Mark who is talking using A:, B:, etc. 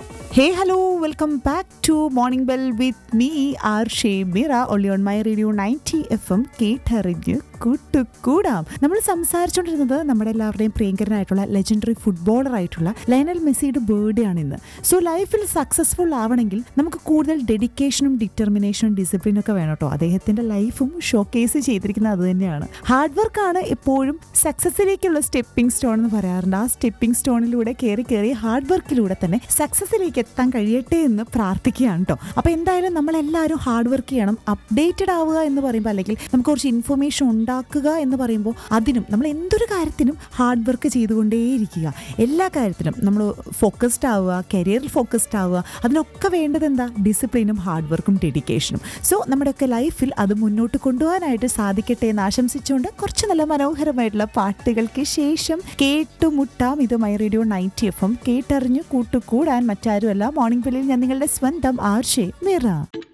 A: hey hello welcome back to morning bell with me ആർ ഷേ മിറ ഒള്ളി on my radio ninety F M കേട്ടറിഞ്ഞ് കൂട്ടുകൂടാം നമ്മൾ സംസാരിച്ചുകൊണ്ടിരുന്നത് നമ്മുടെ എല്ലാവരുടെയും പ്രിയങ്കരനായിട്ടുള്ള ലെജൻഡറി ഫുട്ബോളർ ആയിട്ടുള്ള ലയനൽ മെസ്സിയുടെ ബർത്ത്ഡേ ആണ് ഇന്ന് സോ ലൈഫിൽ സക്സസ്ഫുൾ ആവണമെങ്കിൽ നമുക്ക് കൂടുതൽ ഡെഡിക്കേഷനും ഡിറ്റർമിനേഷനും ഡിസിപ്ലിനും ഒക്കെ വേണം കേട്ടോ അദ്ദേഹത്തിന്റെ ലൈഫും ഷോക്കേസ് ചെയ്തിരിക്കുന്നത് അത് തന്നെയാണ് ഹാർഡ് വർക്കാണ് എപ്പോഴും സക്സസിലേക്കുള്ള സ്റ്റെപ്പിംഗ് സ്റ്റോൺ എന്ന് പറയാറുണ്ട് ആ സ്റ്റെപ്പിംഗ് സ്റ്റോണിലൂടെ കയറി കയറി ഹാർഡ് വർക്കിലൂടെ തന്നെ സക്സസിലേക്ക് എത്താൻ കഴിയട്ടെ എന്ന് പ്രാർത്ഥിക്കുകയാണ് കേട്ടോ അപ്പോൾ എന്തായാലും നമ്മളെല്ലാവരും ഹാർഡ് വർക്ക് ചെയ്യണം അപ്ഡേറ്റഡ് ആവുക എന്ന് പറയുമ്പോൾ അല്ലെങ്കിൽ നമുക്ക് കുറച്ച് ഇൻഫർമേഷൻ ഉണ്ടാക്കുക എന്ന് പറയുമ്പോൾ അതിനും നമ്മൾ എന്തൊരു കാര്യത്തിനും ഹാർഡ് വർക്ക് ചെയ്തുകൊണ്ടേയിരിക്കുക എല്ലാ കാര്യത്തിനും നമ്മൾ ഫോക്കസ്ഡ് ആവുക കരിയറിൽ ഫോക്കസ്ഡ് ആവുക അതിനൊക്കെ വേണ്ടത് എന്താ ഡിസിപ്ലിനും ഹാർഡ് വർക്കും ഡെഡിക്കേഷനും സോ നമ്മുടെയൊക്കെ ലൈഫിൽ അത് മുന്നോട്ട് കൊണ്ടുപോകാനായിട്ട് സാധിക്കട്ടെ എന്ന് ആശംസിച്ചുകൊണ്ട് കുറച്ച് നല്ല മനോഹരമായിട്ടുള്ള പാട്ടുകൾക്ക് ശേഷം കേട്ടുമുട്ടാം ഇത് my radio ninety F M കേട്ടറിഞ്ഞു കൂട്ടുകൂടാൻ മറ്റാരുമല്ല മോർണിംഗ് ബെല്ലിൽ ഞാൻ നിങ്ങളുടെ സ്വന്തം ആർഷേ മിറ